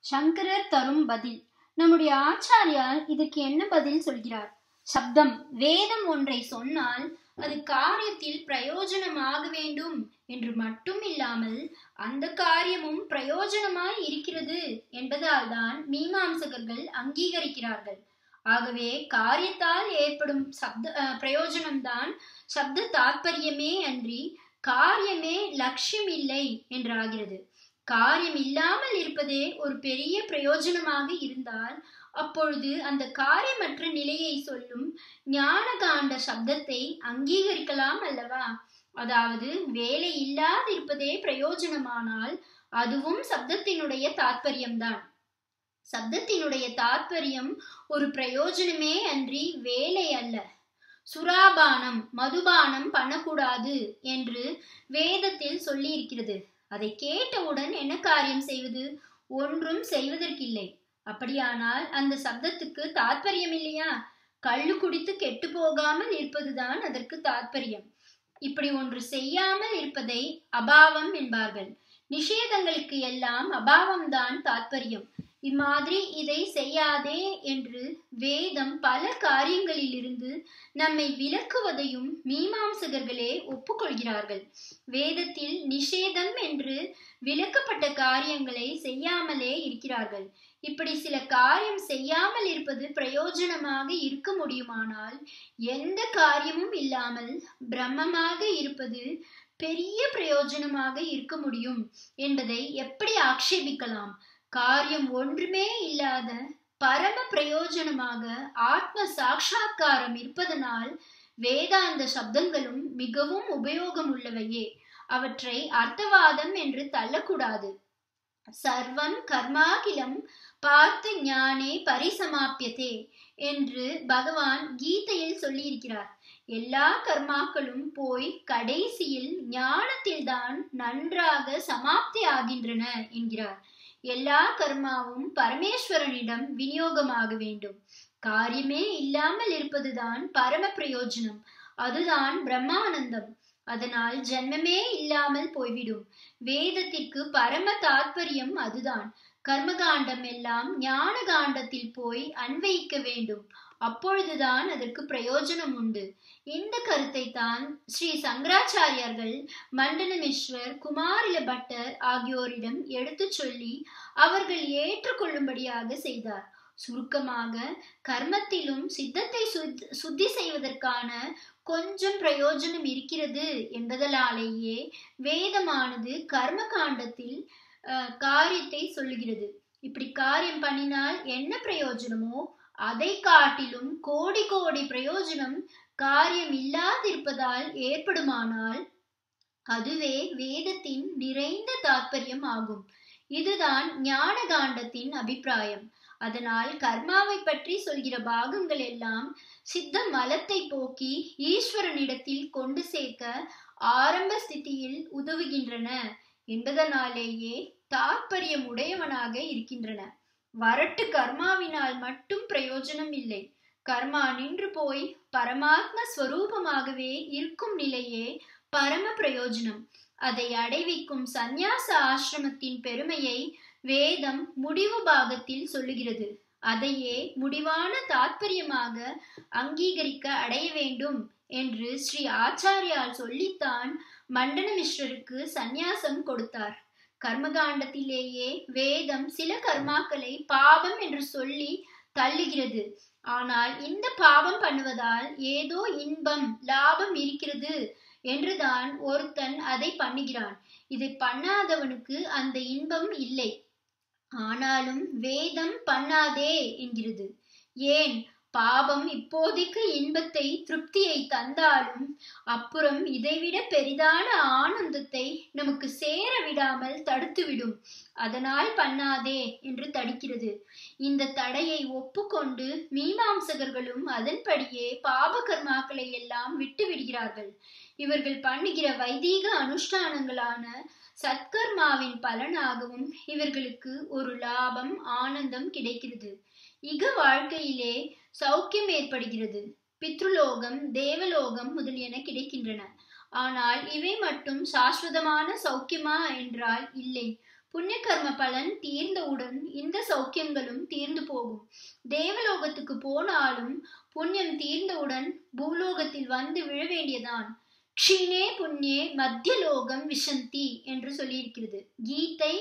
சங்கரர் தரும் பதில் நம்முடைய ஆச்சாரியார் இதற்கு என்ன பதில் சொல்கிறார் சப்தம் வேதம் ஒன்றை சொன்னால் அது காரியத்தில் பிரயோஜனமாக வேண்டும் என்று மட்டும் இல்லாமல் அந்த காரியமும் பிரயோஜனமாய் இருக்கிறது என்பதால் தான் மீமாம்சகர்கள் அங்கீகரிக்கிறார்கள் ஆகவே காரியத்தால் ஏற்படும் சப்த அஹ், பிரயோஜனம்தான் சப்த தாத்பரியமே அன்றி காரியமே லட்சியம் இல்லை என்றாகிறது காரியம் இல்லாமல் இருப்பதே ஒரு பெரிய பிரயோஜனமாக இருந்தால் அப்பொழுது அந்த காரியமற்ற நிலையை சொல்லும் ஞானகாண்ட சப்தத்தை அங்கீகரிக்கலாம் அல்லவா அதாவது வேலை இல்லாதிருப்பதே பிரயோஜனமானால் அதுவும் சப்தத்தினுடைய தாத்பரியம்தான் சப்தத்தினுடைய தாத்பரியம் ஒரு பிரயோஜனமே அன்றி வேலை அல்ல சுராபானம் மதுபானம் பண்ணக்கூடாது என்று வேதத்தில் சொல்லி இருக்கிறது அதை கேட்டவுடன் என்ன காரியம் செய்வது ஒன்றும் செய்வதற்கில்லை அப்படியானால் அந்த சப்தத்துக்கு தாத்பரியம் இல்லையா கள்ளு குடித்து கெட்டு போகாமல் இருப்பதுதான் அதற்கு தாத்பரியம் இப்படி ஒன்று செய்யாமல் இருப்பதை அபாவம் என்பார்கள் நிஷேதங்களுக்கு எல்லாம் அபாவம்தான் தாத்பரியம் இம்மாதிரி இதை செய்யாதே என்று வேதம் பல காரியங்களிலிருந்து நம்மை விலக்குவதையும் மீமாம்சகர்களே ஒப்புக்கொள்கிறார்கள் வேதத்தில் நிஷேதம் என்று விலக்கப்பட்ட காரியங்களை செய்யாமலே இருக்கிறார்கள் இப்படி சில காரியம் செய்யாமல் இருப்பது பிரயோஜனமாக இருக்க முடியுமானால் எந்த காரியமும் இல்லாமல் பிரம்மமாக இருப்பது பெரிய பிரயோஜனமாக இருக்க முடியும் என்பதை எப்படி ஆக்ஷேபிக்கலாம் காரியம் ஒன்றுமே இல்லாத பரம பிரயோஜனமாக ஆத்ம சாட்சா்காரம் இருப்பதனால் வேதாந்த சப்தங்களும் மிகவும் உபயோகம் உள்ளவையே அவற்றை அர்த்தவாதம் என்று தள்ளக்கூடாது சர்வம் கர்மாகிலம் பார்த்து ஞானே பரிசமாப்பியதே என்று பகவான் கீதையில் சொல்லியிருக்கிறார் எல்லா கர்மாக்களும் போய் கடைசியில் ஞானத்தில்தான் நன்றாக சமாப்தி ஆகின்றன என்கிறார் எல்லா கர்மாவும் பரமேஸ்வரனிடம் விநியோகமாக வேண்டும் காரியமே இல்லாமல் இருப்பதுதான் பரம பிரயோஜனம் அதுதான் பிரம்மானந்தம் அதனால் ஜென்மமே இல்லாமல் போய்விடும் வேதத்திற்கு பரம தாத்பரியம் அதுதான் கர்மகாண்டம் எல்லாம் ஞான காண்டத்தில் போய் அன்வயிக்க வேண்டும் அப்பொழுதுதான் அதற்கு பிரயோஜனம் உண்டு இந்த கருத்தை தான் ஸ்ரீ சங்கராச்சாரியார்கள் மண்டனமிஸ்வர் குமாரில பட்டர் ஆகியோரிடம் எடுத்துச் சொல்லி அவர்கள் ஏற்றுக்கொள்ளும்படியாக செய்தார் சுருக்கமாக கர்மத்திலும் சித்தத்தை சுத்- சுத்தி செய்வதற்கான கொஞ்சம் பிரயோஜனம் இருக்கிறது என்பதனாலேயே வேதமானது கர்ம காண்டத்தில் அஹ், காரியத்தை சொல்லுகிறது இப்படி காரியம் பண்ணினால் என்ன பிரயோஜனமோ அதை காட்டிலும் கோடி கோடி பிரயோஜனம் காரியம் இல்லாதிருப்பதால் ஏற்படுமானால் அதுவே வேதத்தின் நிறைந்த தாத்பரியம் ஆகும் இதுதான் ஞான காண்டத்தின் அபிப்பிராயம் அதனால் கர்மாவை பற்றி சொல்கிற பாகங்கள் எல்லாம் சித்த மலத்தை போக்கி ஈஸ்வரனிடத்தில் கொண்டு சேர்க்க ஆரம்ப ஸ்திதியில் உதவுகின்றன என்பதனாலேயே தாற்பயம் உடையவனாக இருக்கின்றன வரட்டு கர்மாவினால் மட்டும் பிரயோஜனம் இல்லை கர்மா நின்று போய் பரமாத்ம ஸ்வரூபமாகவே இருக்கும் நிலையே பரம பிரயோஜனம் அதை அடைவிக்கும் சந்நியாச ஆசிரமத்தின் பெருமையை வேதம் முடிவு பாகத்தில் சொல்லுகிறது அதையே முடிவான தாத்பரியமாக அங்கீகரிக்க அடைய வேண்டும் என்று ஸ்ரீ ஆச்சாரியால் சொல்லித்தான் மண்டனமிஸ்ரருக்கு சந்நியாசம் கொடுத்தார் கர்மகாண்டத்திலேயே வேதம் சில கர்மாக்களை பாவம் என்று சொல்லி தள்ளுகிறது ஆனால் இந்த பாவம் பண்ணுவதால் ஏதோ இன்பம் லாபம் இருக்கிறது என்றுதான் ஒருத்தன் அதை பண்ணுகிறான் இதை பண்ணாதவனுக்கு அந்த இன்பம் இல்லை ஆனாலும் வேதம் பண்ணாதே என்கிறது ஏன் பாவம் இப்போதைக்கு இன்பத்தை திருப்தியை தந்தாலும் அப்புறம் இதைவிட பெரிதான ஆனந்தத்தை நமக்கு சேர விடாமல் தடுத்துவிடும் அதனால் பண்ணாதே என்று தடுக்கிறது இந்த தடையை ஒப்புக்கொண்டு மீமாம்சகர்களும் அதன்படியே பாப கர்மாக்களை எல்லாம் விட்டு விடுகிறார்கள் இவர்கள் பண்ணுகிற வைதீக அனுஷ்டானங்களான சத்கர்மாவின் பலனாகவும் இவர்களுக்கு ஒரு லாபம் ஆனந்தம் கிடைக்கிறது இக வாழ்க்கையிலே சௌக்கியம் ஏற்படுகிறது பித்ருலோகம் தேவலோகம் முதலியன கிடைக்கின்றன ஆனால் இவை மட்டும் சாஸ்வதமான சௌக்கியமா என்றால் இல்லை புண்ணிய கர்ம பலன் தீர்ந்தவுடன் இந்த சௌக்கியங்களும் தீர்ந்து போகும் தேவலோகத்துக்கு போனாலும் புண்ணியம் தீர்ந்தவுடன் பூலோகத்தில் வந்து விழ வேண்டியதான் க்ஷீணே புண்ணியே மத்தியலோகம் விஷந்தி என்று சொல்லியிருக்கிறது கீதை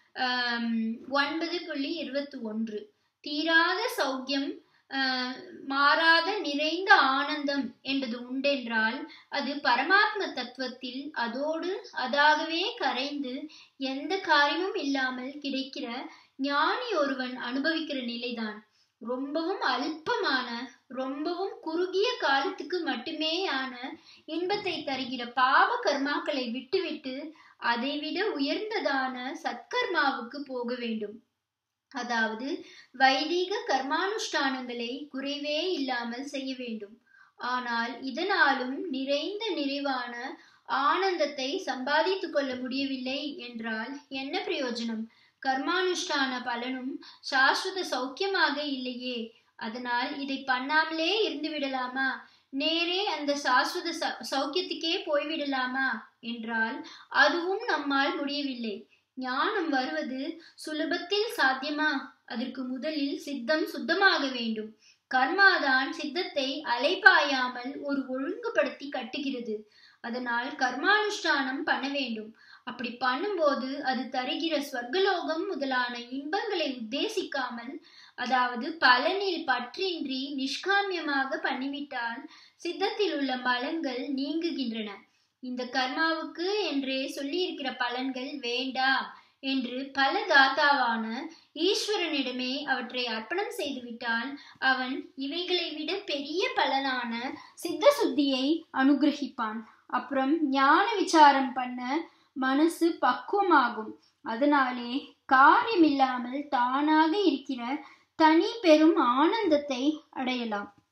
ஒன்பது புள்ளி இருபத்தி ஒன்று தீராத சௌக்கியம் மாறாத நிறைந்த ஆனந்தம் என்பது உண்டென்றால் அது பரமாத்ம தத்துவத்தில் அதோடு அதாகவே கரைந்து எந்த காரியமும் இல்லாமல் கிடைக்கிற ஞானி ஒருவன் அனுபவிக்கிற நிலைதான் ரொம்பவும் அல்பமான ரொம்பவும் குறுகிய காலத்துக்கு மட்டுமே ஆன இன்பத்தை தருகிற பாவ கர்மாக்களை விட்டுவிட்டு அதைவிட உயர்ந்ததான சத்கர்மாவுக்கு போக வேண்டும் அதாவது வைதிக கர்மானுஷ்டானங்களை குறைவே இல்லாமல் செய்ய வேண்டும் ஆனால் இதனாலும் நிறைந்த நிறைவான ஆனந்தத்தை சம்பாதித்துக் கொள்ள முடியவில்லை என்றால் என்ன பிரயோஜனம் கர்மானுஷ்டான பலனும் சாஸ்வத சௌக்கியமாக இல்லையே அதனால் இதை பண்ணாமலே இருந்து விடலாமா நேரே அந்த சாஸ்வத சௌக்கியத்துக்கே போய்விடலாமா என்றால் அதுவும் நம்மால் முடியவில்லை ஞானம் வருவது சுலபத்தில் சாத்தியமா அதற்கு முதலில் சித்தம் சுத்தமாக வேண்டும் கர்மாதான் சித்தத்தை அலைபாயாமல் ஒரு ஒழுங்குபடுத்தி கட்டுகிறது அதனால் கர்மானுஷ்டானம் பண்ண வேண்டும் அப்படி பண்ணும்போது அது தருகிற ஸ்வர்கலோகம் முதலான இன்பங்களை உத்தேசிக்காமல் அதாவது பலனில் பற்றின்றி நிஷ்காமியமாக பண்ணிவிட்டால் சித்தத்தில் உள்ள பலன்கள் நீங்குகின்றன இந்த கர்மாவுக்கு என்றே சொல்லியிருக்கிற பலன்கள் வேண்டாம் என்று பல தாத்தாவான ஈஸ்வரனிடமே அவற்றை அர்ப்பணம் செய்துவிட்டால் அவன் இவைகளை விட பெரிய பலனான சித்த சுத்தியை அனுகிரகிப்பான் அப்புறம் ஞான விசாரம் பண்ண மனசு பக்குவமாகும் அதனாலே காரியமில்லாமல் தானாக இருக்கிற தனி பெரும் ஆனந்தத்தை அடையலாம்